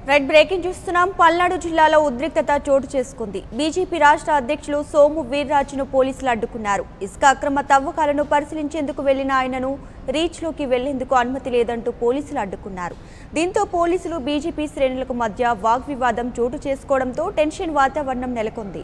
Right breaking చూస్తున్నాం పల్నాడు జిల్లాలో ఉద్రిక్తత చోటు చేసుకుంది బీజేపీ రాష్ట్ర అధ్యక్షులు సోము వీర్రాజును పోలీసులు అడ్డుకున్నారు ఇసుక అక్రమ తవ్వకాలను పరిశీలించేందుకు వెళ్లిన ఆయనను రీచ్లోకి వెళ్లేందుకు అనుమతి లేదంటూ పోలీసులు అడ్డుకున్నారు దీంతో పోలీసులు బీజేపీ శ్రేణులకు మధ్య వాగ్వివాదం చోటు చేసుకోవడంతో టెన్షన్ వాతావరణం నెలకొంది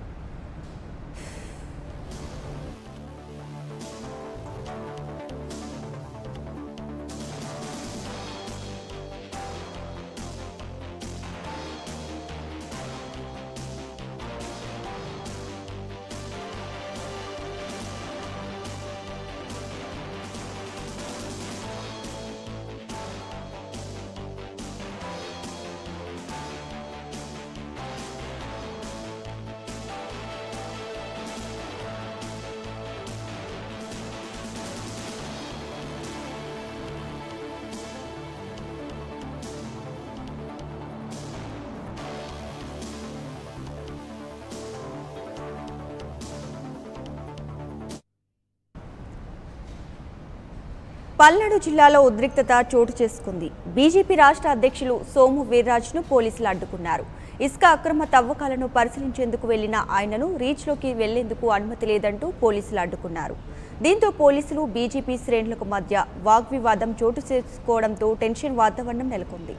పల్నాడు జిల్లాలో ఉద్రిక్తత చోటు చేసుకుంది బీజేపీ రాష్ట్ర అధ్యక్షులు సోము వీర్రాజును పోలీసులు అడ్డుకున్నారు ఇసుక అక్రమ తవ్వకాలను పరిశీలించేందుకు వెళ్లిన ఆయనను రీచ్లోకి వెళ్లేందుకు అనుమతి లేదంటూ పోలీసులు అడ్డుకున్నారు దీంతో పోలీసులు బీజేపీ శ్రేణులకు మధ్య వాగ్వివాదం చోటు చేసుకోవడంతో టెన్షన్ వాతావరణం నెలకొంది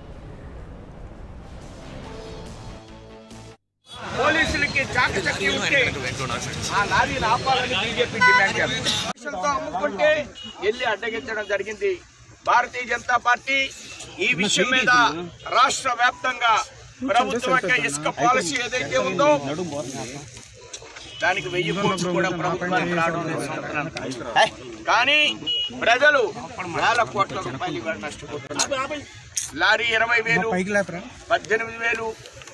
పోలీసులకి చాకచక్య ఉంటే ఆ లారీని ఆపాలని బీజేపీ డిమాండ్ చేస్తుంది దేశంతో అమ్ముకుంటే వెళ్ళి అడ్డగించడం జరిగింది భారతీయ జనతా పార్టీ ఈ విషయం మీద రాష్ట్ర వ్యాప్తంగా ప్రభుత్వం యొక్క ఇసుక పాలసీ ఏదైతే ఉందో దానికి వెయ్యి కోట్లు కూడా ప్రభుత్వానికి రావడం లేదు సంవత్సరానికి. కానీ ప్రజలు వేల కోట్ల రూపాయలు ఇవాళ నష్టపోతున్నారు లారీ ఇరవై వేలు పద్దెనిమిది వేలు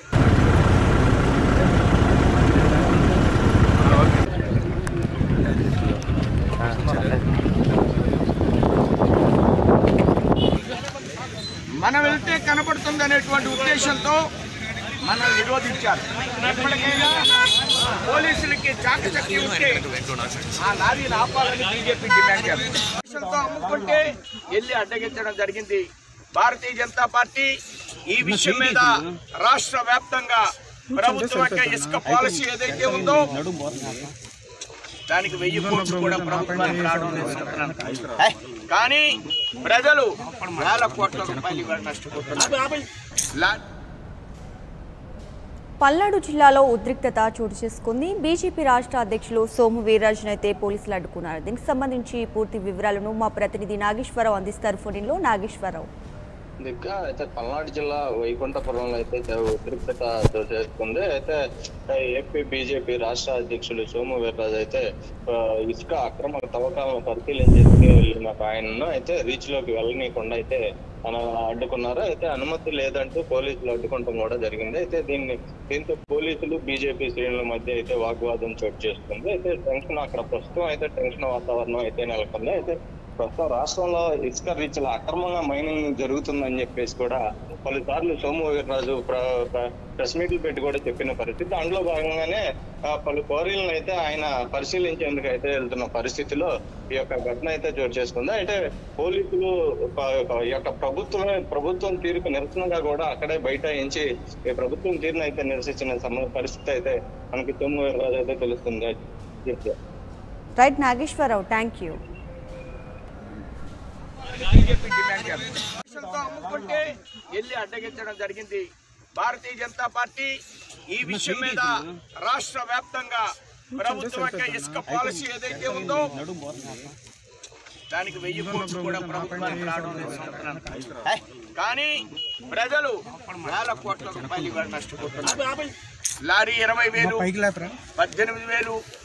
మనం వెళ్తే కనపడుతుంది అనేటువంటి ఉద్దేశంతో మనం నిరోధించారు ఎప్పటికైనా పోలీసులకి చాకచక్య ఉంటే ఆ లారీని ఆపాలని బీజేపీ డిమాండ్ చేస్తుంది దేశంతో అమ్ముకుంటే వెళ్ళి అడ్డగించడం జరిగింది భారతీయ జనతా పార్టీ ఈ విషయం మీద రాష్ట్ర వ్యాప్తంగా ప్రభుత్వం యొక్క ఇసుక పాలసీ ఏదైతే ఉందో దానికి వెయ్యి కోట్లు కూడా ప్రభుత్వానికి రావడం లేదు సంవత్సరానికి. కానీ ప్రజలు వేల కోట్ల రూపాయలు ఇవాళ నష్టపోతున్నారు లా- పల్నాడు జిల్లాలో ఉద్రిక్తత చోటు చేసుకుంది బీజేపీ రాష్ట్ర అధ్యక్షులు సోము వీర్రాజును అయితే పోలీసులు అడ్డుకున్నారు దీనికి సంబంధించి పూర్తి వివరాలను మా ప్రతినిధి నాగేశ్వరరావు అందిస్తారు ఫోన్లో నాగేశ్వరరావు ఇంకా అయితే పల్నాడు జిల్లా వైకుంఠపురంలో అయితే చాలా ఉద్రిక్తత చోటు చేసుకుంది అయితే ఏపీ బీజేపీ రాష్ట్ర అధ్యక్షులు సోము వీర్రాజు అయితే ఆ, ఇసుక అక్రమ తవ్వకాలను పరిశీలించేందుకు వెళ్ళిన ఆయనను అయితే రీచ్ లోకి వెళ్ళనీయకుండా అయితే తన అడ్డుకున్నారు అయితే అనుమతి లేదంటూ పోలీసులు అడ్డుకోవడం కూడా జరిగింది అయితే దీన్ని దీంతో పోలీసులు బీజేపీ శ్రేణుల మధ్య అయితే వాగ్వాదం చోటు చేసుకుంది అయితే టెన్షన్ అక్కడ ప్రస్తుతం అయితే టెన్షన్ వాతావరణం అయితే నెలకొంది అయితే ప్రస్తుతం రాష్ట్రంలో ఇసుక రీచ్ల అక్రమంగా మైనింగ్ జరుగుతుందని చెప్పేసి కూడా పలుసార్లు సోము వీర్రాజు ప్ర- ప్ర- ప్రెస్ మీట్లు పెట్టి కూడా చెప్పిన పరిస్థితి అందులో భాగంగానే ఆ, పలు క్వారీలను అయితే ఆయన పరిశీలించేందుకు అయితే వెళ్తున్న పరిస్థితిలో ఈ యొక్క ఘటన అయితే చోటు చేసుకుంది అయితే పోలీసులు ప- ప- ఈ యొక్క ప్రభుత్వమే ప్రభుత్వం తీరుకు నిరసనగా కూడా అక్కడే బైఠాయించి ఈ ప్రభుత్వం తీరును అయితే నిరసించిన సమ- పరిస్థితి అయితే మనకి సోము వీర్రాజు అయితే తెలుస్తుంది right Nageswararao thank you BJP demand చేస్తుంది దేశంతో అమ్ముకుంటే వెళ్ళి అడ్డగించడం జరిగింది భారతీయ జనతా పార్టీ ఈ విషయం మీద రాష్ట్ర వ్యాప్తంగా ప్రభుత్వం యొక్క ఇసుక పాలసీ ఏదైతే ఉందో దానికి వెయ్యి కోట్లు కూడా ప్రభుత్వానికి రావడం లేదు సంవత్సరానికి. కానీ ప్రజలు వేల కోట్ల రూపాయలు ఇవాళ నష్టపోతున్నారు లారీ ఇరవై వేలు పద్దెనిమిది వేలు